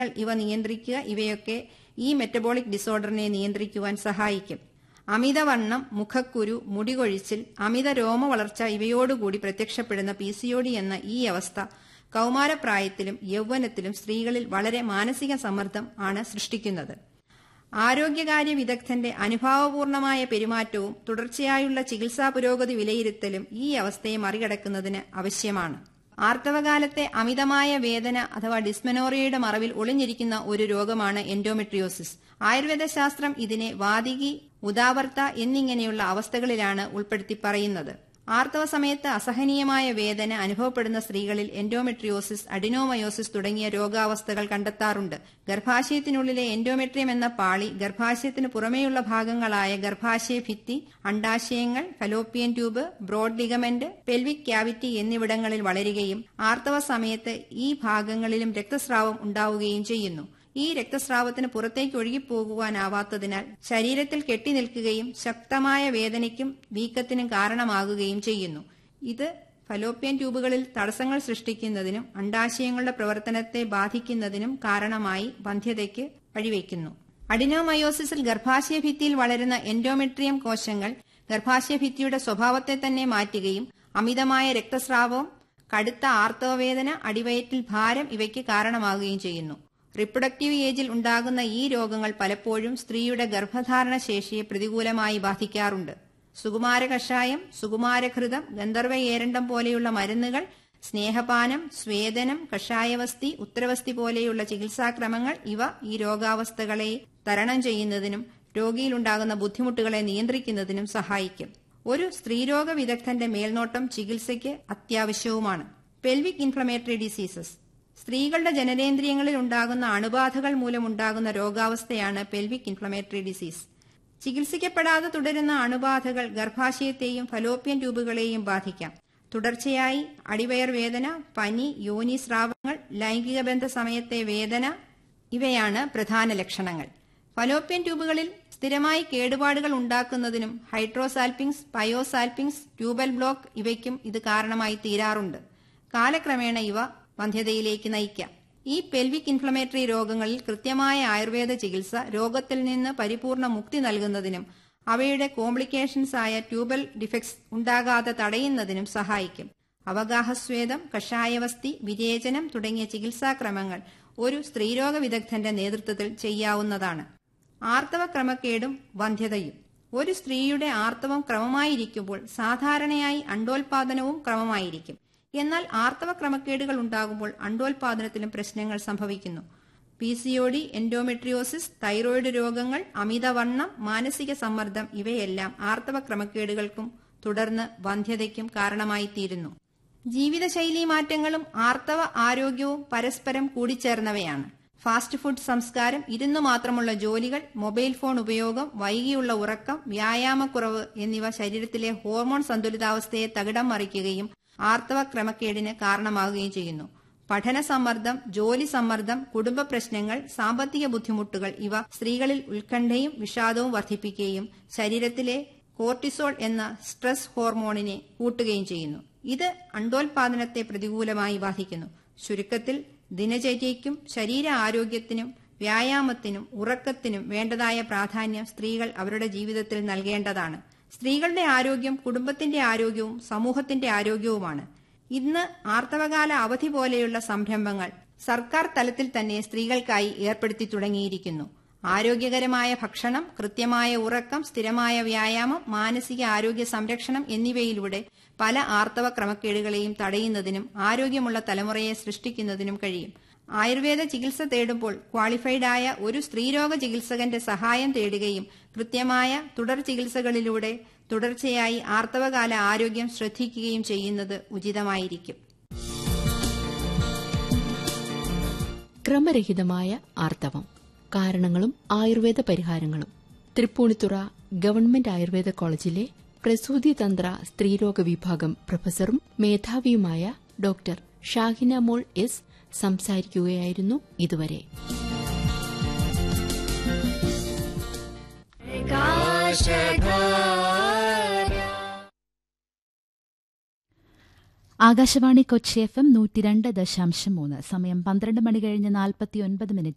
ഇവ നിയന്ത്രിക്കുക ഇവയൊക്കെ ഈ മെറ്റബോളിക് ഡിസോർഡറിനെ നിയന്ത്രിക്കുവാൻ സഹായിക്കും അമിതവണ്ണം മുഖക്കുരു മുടികൊഴിച്ചിൽ അമിത രോമ വളർച്ച ഇവയോടുകൂടി പ്രത്യക്ഷപ്പെടുന്ന പി സി എന്ന ഈ അവസ്ഥ കൌമാരപ്രായത്തിലും യൗവനത്തിലും സ്ത്രീകളിൽ വളരെ മാനസിക സമ്മർദ്ദം ആണ് സൃഷ്ടിക്കുന്നത് ആരോഗ്യകാര്യ വിദഗ്ധന്റെ അനുഭാവപൂർണമായ പെരുമാറ്റവും തുടർച്ചയായുള്ള ചികിത്സാ പുരോഗതി വിലയിരുത്തലും ഈ അവസ്ഥയെ മറികടക്കുന്നതിന് ആവശ്യമാണ് ആർത്തവകാലത്തെ അമിതമായ വേദന അഥവാ ഡിസ്മെനോറിയയുടെ മറവിൽ ഒളിഞ്ഞിരിക്കുന്ന ഒരു രോഗമാണ് എൻഡോമെട്രിയോസിസ് ആയുർവേദ ശാസ്ത്രം ഇതിനെ വാതികി ഉദാവർത്ത എന്നിങ്ങനെയുള്ള അവസ്ഥകളിലാണ് ഉൾപ്പെടുത്തി പറയുന്നത് ആർത്തവ സമയത്ത് അസഹനീയമായ വേദന അനുഭവപ്പെടുന്ന സ്ത്രീകളിൽ എൻഡോമെട്രിയോസിസ് അഡിനോമയോസിസ് തുടങ്ങിയ രോഗാവസ്ഥകൾ കണ്ടെത്താറുണ്ട് ഗർഭാശയത്തിനുള്ളിലെ എൻഡോമെട്രിയം എന്ന പാളി ഗർഭാശയത്തിന് പുറമേയുള്ള ഭാഗങ്ങളായ ഗർഭാശയ ഭിത്തി അണ്ടാശയങ്ങൾ fallopian tube broad ligament pelvic cavity എന്നിവിടങ്ങളിൽ വളരുകയും ആർത്തവ സമയത്ത് ഈ ഭാഗങ്ങളിലും രക്തസ്രാവം ഉണ്ടാവുകയും ചെയ്യുന്നു ഈ രക്തസ്രാവത്തിന് പുറത്തേക്ക് ഒഴുകിപ്പോകുവാനാവാത്തതിനാൽ ശരീരത്തിൽ കെട്ടിനിൽക്കുകയും ശക്തമായ വേദനയ്ക്കും വീക്കത്തിനും കാരണമാകുകയും ചെയ്യുന്നു ഇത് ഫലോപ്യൻ ട്യൂബുകളിൽ തടസ്സങ്ങൾ സൃഷ്ടിക്കുന്നതിനും അണ്ടാശയങ്ങളുടെ പ്രവർത്തനത്തെ ബാധിക്കുന്നതിനും കാരണമായി വന്ധ്യതയ്ക്ക് വഴിവെക്കുന്നു അഡിനോമയോസിസിൽ ഗർഭാശയ ഭിത്തിയിൽ വളരുന്ന എൻഡോമെട്രിയം കോശങ്ങൾ ഗർഭാശയ ഭിത്തിയുടെ സ്വഭാവത്തെ തന്നെ മാറ്റുകയും അമിതമായ രക്തസ്രാവവും കടുത്ത ആർത്തവവേദന അടിവയറ്റിൽ ഭാരം ഇവയ്ക്ക് കാരണമാകുകയും ചെയ്യുന്നു റിപ്രൊഡക്റ്റീവ് ഏജിൽ ഉണ്ടാകുന്ന ഈ രോഗങ്ങൾ പലപ്പോഴും സ്ത്രീയുടെ ഗർഭധാരണ ശേഷിയെ പ്രതികൂലമായി ബാധിക്കാറുണ്ട് സുകുമാര കഷായം സുകുമാരഘൃതം ഗന്ധർവ ഏരണ്ടം പോലെയുള്ള മരുന്നുകൾ സ്നേഹപാനം സ്വേദനം കഷായവസ്തി ഉത്തരവസ്തി പോലെയുള്ള ചികിത്സാക്രമങ്ങൾ ഇവ ഈ രോഗാവസ്ഥകളെ തരണം ചെയ്യുന്നതിനും രോഗിയിലുണ്ടാകുന്ന ബുദ്ധിമുട്ടുകളെ നിയന്ത്രിക്കുന്നതിനും സഹായിക്കും ഒരു സ്ത്രീരോഗ വിദഗ്ധന്റെ മേൽനോട്ടം ചികിത്സയ്ക്ക് അത്യാവശ്യവുമാണ് പെൽവിക് ഇൻഫ്ലമേറ്ററി ഡിസീസസ് സ്ത്രീകളുടെ ജനനേന്ദ്രിയങ്ങളിൽ ഉണ്ടാകുന്ന അണുബാധകൾ മൂലമുണ്ടാകുന്ന രോഗാവസ്ഥയാണ് പെൽവിക് ഇൻഫ്ലമേറ്ററി ഡിസീസ് ചികിത്സിക്കപ്പെടാതെ തുടരുന്ന അണുബാധകൾ ഗർഭാശയത്തെയും ഫലോപ്യൻ ട്യൂബുകളെയും ബാധിക്കാം തുടർച്ചയായി അടിവയർ വേദന പനി യോനി സ്രാവങ്ങൾ ലൈംഗിക ബന്ധ സമയത്തെ വേദന ഇവയാണ് പ്രധാന ലക്ഷണങ്ങൾ ഫലോപ്യൻ ട്യൂബുകളിൽ സ്ഥിരമായി കേടുപാടുകൾ ഉണ്ടാക്കുന്നതിനും ഹൈഡ്രോസാൽപിങ്സ് പയോസാൽപിങ്സ് ട്യൂബൽ ബ്ലോക്ക് ഇവയ്ക്കും ഇത് കാരണമായി തീരാറുണ്ട് കാലക്രമേണ ഇവ വന്ധ്യതയിലേക്ക് നയിക്കാം ഈ പെൽവിക് ഇൻഫ്ലമേറ്ററി രോഗങ്ങളിൽ കൃത്യമായ ആയുർവേദ ചികിത്സ രോഗത്തിൽ നിന്ന് പരിപൂർണ മുക്തി നൽകുന്നതിനും അവയുടെ കോംപ്ലിക്കേഷൻസ് ആയ ട്യൂബൽ ഡിഫക്ട്സ് ഉണ്ടാകാതെ തടയുന്നതിനും സഹായിക്കും അവഗാഹസ്വേദം കഷായവസ്തി വിരേചനം തുടങ്ങിയ ചികിത്സാക്രമങ്ങൾ ഒരു സ്ത്രീരോഗ വിദഗ്ധന്റെ നേതൃത്വത്തിൽ ചെയ്യാവുന്നതാണ് ആർത്തവ ക്രമക്കേടും വന്ധ്യതയും ഒരു സ്ത്രീയുടെ ആർത്തവം ക്രമമായിരിക്കുമ്പോൾ സാധാരണയായി അണ്ടോൽപാദനവും ക്രമമായിരിക്കും എന്നാൽ ആർത്തവ ക്രമക്കേടുകൾ ഉണ്ടാകുമ്പോൾ അണ്ടോൽപാദനത്തിലും പ്രശ്നങ്ങൾ സംഭവിക്കുന്നു P C O D endometriosis thyroid രോഗങ്ങൾ അമിതവണ്ണം മാനസിക സമ്മർദ്ദം ഇവയെല്ലാം ആർത്തവ ക്രമക്കേടുകൾക്കും തുടർന്ന് വന്ധ്യതയ്ക്കും കാരണമായി തീരുന്നു ജീവിതശൈലി മാറ്റങ്ങളും ആർത്തവ ആരോഗ്യവും പരസ്പരം കൂടിച്ചേർന്നവയാണ് ഫാസ്റ്റ് ഫുഡ് സംസ്കാരം ഇരുന്നു മാത്രമുള്ള ജോലികൾ മൊബൈൽ ഫോൺ ഉപയോഗം വൈകിയുള്ള ഉറക്കം വ്യായാമക്കുറവ് എന്നിവ ശരീരത്തിലെ ഹോർമോൺ സന്തുലിതാവസ്ഥയെ തകിടം മറിക്കുകയും ആർത്തവ ക്രമക്കേടിന് കാരണമാകുകയും ചെയ്യുന്നു പഠന സമ്മർദ്ദം ജോലി സമ്മർദ്ദം കുടുംബ പ്രശ്നങ്ങൾ സാമ്പത്തിക ബുദ്ധിമുട്ടുകൾ ഇവ സ്ത്രീകളിൽ ഉത്കണ്ഠയും വിഷാദവും വർദ്ധിപ്പിക്കുകയും ശരീരത്തിലെ കോർട്ടിസോൾ എന്ന സ്ട്രെസ് ഹോർമോണിനെ കൂട്ടുകയും ചെയ്യുന്നു ഇത് അണ്ടോൽപാദനത്തെ പ്രതികൂലമായി ബാധിക്കുന്നു ചുരുക്കത്തിൽ ദിനചര്യയ്ക്കും ശരീര ആരോഗ്യത്തിനും വ്യായാമത്തിനും ഉറക്കത്തിനും വേണ്ടതായ പ്രാധാന്യം സ്ത്രീകൾ അവരുടെ ജീവിതത്തിൽ നൽകേണ്ടതാണ് സ്ത്രീകളുടെ ആരോഗ്യം കുടുംബത്തിന്റെ ആരോഗ്യവും സമൂഹത്തിന്റെ ആരോഗ്യവുമാണ് ഇന്ന് ആർത്തവകാല അവധി പോലെയുള്ള സംരംഭങ്ങൾ സർക്കാർ തലത്തിൽ തന്നെ സ്ത്രീകൾക്കായി ഏർപ്പെടുത്തി തുടങ്ങിയിരിക്കുന്നു ആരോഗ്യകരമായ ഭക്ഷണം കൃത്യമായ ഉറക്കം സ്ഥിരമായ വ്യായാമം മാനസിക ആരോഗ്യ സംരക്ഷണം എന്നിവയിലൂടെ പല ആർത്തവ ക്രമക്കേടുകളെയും തടയുന്നതിനും ആരോഗ്യമുള്ള തലമുറയെ സൃഷ്ടിക്കുന്നതിനും കഴിയും ആയുർവേദ ചികിത്സ തേടുമ്പോൾ ക്വാളിഫൈഡ് ആയ ഒരു സ്ത്രീരോഗ ചികിത്സകന്റെ സഹായം തേടുകയും കൃത്യമായ തുടർ ചികിത്സകളിലൂടെ തുടർച്ചയായി ആർത്തവകാല ആരോഗ്യം ശ്രദ്ധിക്കുകയും ചെയ്യുന്നത് ഉചിതമായിരിക്കും ക്രമരഹിതമായ ആർത്തവം കാരണങ്ങളും ആയുർവേദ പരിഹാരങ്ങളും തൃപ്പൂണിത്തുറ ഗവൺമെന്റ് ആയുർവേദ കോളേജിലെ പ്രസൂതി തന്ത്ര സ്ത്രീരോഗ വിഭാഗം പ്രൊഫസറും മേധാവിയുമായ ഡോക്ടർ ഷാഹിന മോൾ എസ് സംസാരിക്കുകയായിരുന്നു ഇതുവരെ ആകാശവാണി കൊച്ചി എഫ് എം നൂറ്റി രണ്ട് ദശാംശം മൂന്ന് സമയം പന്ത്രണ്ട് മണി കഴിഞ്ഞ് നാൽപ്പത്തി ഒൻപത് മിനിറ്റ്